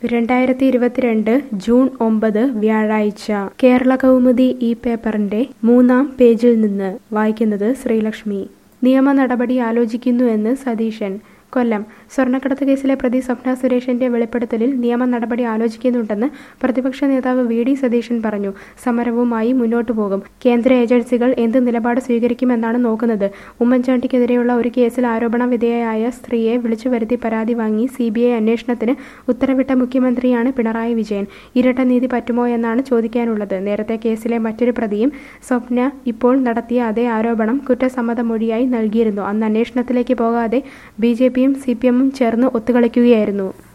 രണ്ടായിരത്തി ഇരുപത്തിരണ്ട് ജൂൺ ഒമ്പത് വ്യാഴാഴ്ച കേരള കൗമുദി ഈ പേപ്പറിന്റെ മൂന്നാം പേജിൽ നിന്ന് വായിക്കുന്നത് ശ്രീലക്ഷ്മി നിയമ നടപടി ആലോചിക്കുന്നുവെന്ന് സതീശൻ കൊല്ലം സ്വർണ്ണക്കടത്ത് കേസിലെ പ്രതി സ്വപ്ന സുരേഷിന്റെ വെളിപ്പെടുത്തലിൽ നിയമ നടപടി ആലോചിക്കുന്നുണ്ടെന്ന് പ്രതിപക്ഷ നേതാവ് വി ഡി സതീശൻ പറഞ്ഞു സമരവുമായി മുന്നോട്ടു പോകും കേന്ദ്ര ഏജൻസികൾ എന്ത് നിലപാട് സ്വീകരിക്കുമെന്നാണ് നോക്കുന്നത് ഉമ്മൻചാണ്ടിക്കെതിരെയുള്ള ഒരു കേസിൽ ആരോപണ വിധേയയായ സ്ത്രീയെ വിളിച്ചു വരുത്തി പരാതി വാങ്ങി സി ബി ഐ അന്വേഷണത്തിന് ഉത്തരവിട്ട മുഖ്യമന്ത്രിയാണ് പിണറായി വിജയൻ ഇരട്ട നീതി പറ്റുമോ എന്നാണ് ചോദിക്കാനുള്ളത് നേരത്തെ കേസിലെ മറ്റൊരു പ്രതിയും സ്വപ്ന ഇപ്പോൾ നടത്തിയ അതേ ആരോപണം കുറ്റസമ്മതമൊഴിയായി നൽകിയിരുന്നു അന്ന് അന്വേഷണത്തിലേക്ക് പോകാതെ ബി ജെ പിയും സി പി എമ്മും ചേർന്ന് ഒത്തുകളിക്കുകയായിരുന്നു